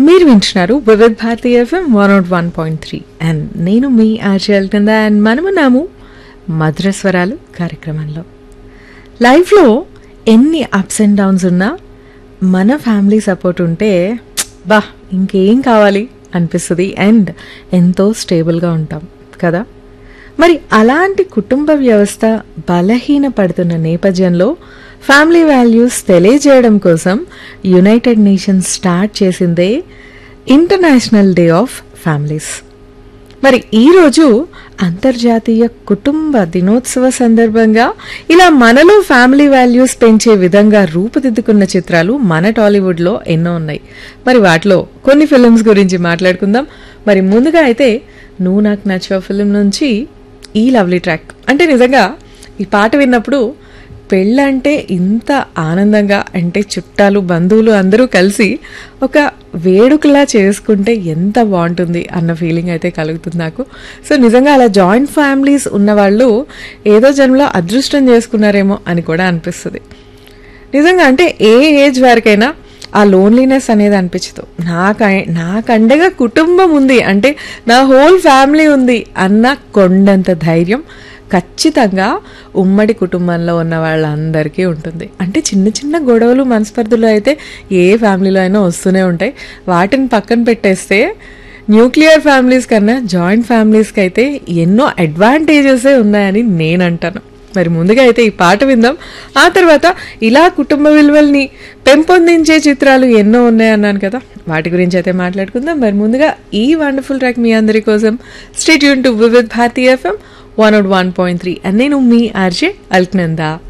మీరు వింటున్నారు Vividh Bharati FM one not one point three and నేను మీ ఆర్జల్ కింద అండ్ మనమున్నాము మధురస్వరాలు కార్యక్రమంలో లైఫ్లో ఎన్ని అప్స్ అండ్ డౌన్స్ ఉన్నా మన ఫ్యామిలీ సపోర్ట్ ఉంటే బా ఇంకేం కావాలి అనిపిస్తుంది అండ్ ఎంతో స్టేబుల్గా ఉంటాం కదా మరి అలాంటి కుటుంబ వ్యవస్థ బలహీనపడుతున్న నేపథ్యంలో ఫ్యామిలీ వాల్యూస్ తెలియజేయడం కోసం యునైటెడ్ నేషన్స్ స్టార్ట్ చేసిందే ఇంటర్నేషనల్ డే ఆఫ్ ఫ్యామిలీస్ మరి ఈరోజు అంతర్జాతీయ కుటుంబ దినోత్సవ సందర్భంగా ఇలా మనలో ఫ్యామిలీ వాల్యూస్ పెంచే విధంగా రూపుదిద్దుకున్న చిత్రాలు మన టాలీవుడ్లో ఎన్నో ఉన్నాయి మరి వాటిలో కొన్ని ఫిల్మ్స్ గురించి మాట్లాడుకుందాం మరి ముందుగా అయితే నువ్వు నాకు నచ్చే ఫిలిం నుంచి ఈ లవ్లీ ట్రాక్ అంటే నిజంగా ఈ పాట విన్నప్పుడు పెళ్ళంటే ఇంత ఆనందంగా అంటే చుట్టాలు బంధువులు అందరూ కలిసి ఒక వేడుకలా చేసుకుంటే ఎంత బాగుంటుంది అన్న ఫీలింగ్ అయితే కలుగుతుంది నాకు సో నిజంగా అలా జాయింట్ ఫ్యామిలీస్ ఉన్నవాళ్ళు ఏదో జన్మలో అదృష్టం చేసుకున్నారేమో అని కూడా అనిపిస్తుంది నిజంగా అంటే ఏ ఏజ్ వరకైనా ఆ లోన్లీనెస్ అనేది అనిపించదు నాకు నాకండగా కుటుంబం ఉంది అంటే నా హోల్ ఫ్యామిలీ ఉంది అన్న కొండంత ధైర్యం ఖచ్చితంగా ఉమ్మడి కుటుంబంలో ఉన్న వాళ్ళందరికీ ఉంటుంది అంటే చిన్న చిన్న గొడవలు మనస్పర్ధలు అయితే ఏ ఫ్యామిలీలో అయినా వస్తూనే ఉంటాయి వాటిని పక్కన పెట్టేస్తే న్యూక్లియర్ ఫ్యామిలీస్ కన్నా జాయింట్ ఫ్యామిలీస్కి అయితే ఎన్నో అడ్వాంటేజెసే ఉన్నాయని నేను అంటాను మరి ముందుగా అయితే ఈ పాట విందాం ఆ తర్వాత ఇలా కుటుంబ విలువల్ని పెంపొందించే చిత్రాలు ఎన్నో ఉన్నాయన్నాను కదా వాటి గురించి అయితే మాట్లాడుకుందాం మరి ముందుగా ఈ వండర్ఫుల్ ట్రాక్ మీ అందరి కోసం స్టేట్ యూన్ to Vividh Bharati FM one out one point three and నేను మీ ఆర్జే అల్క్నందా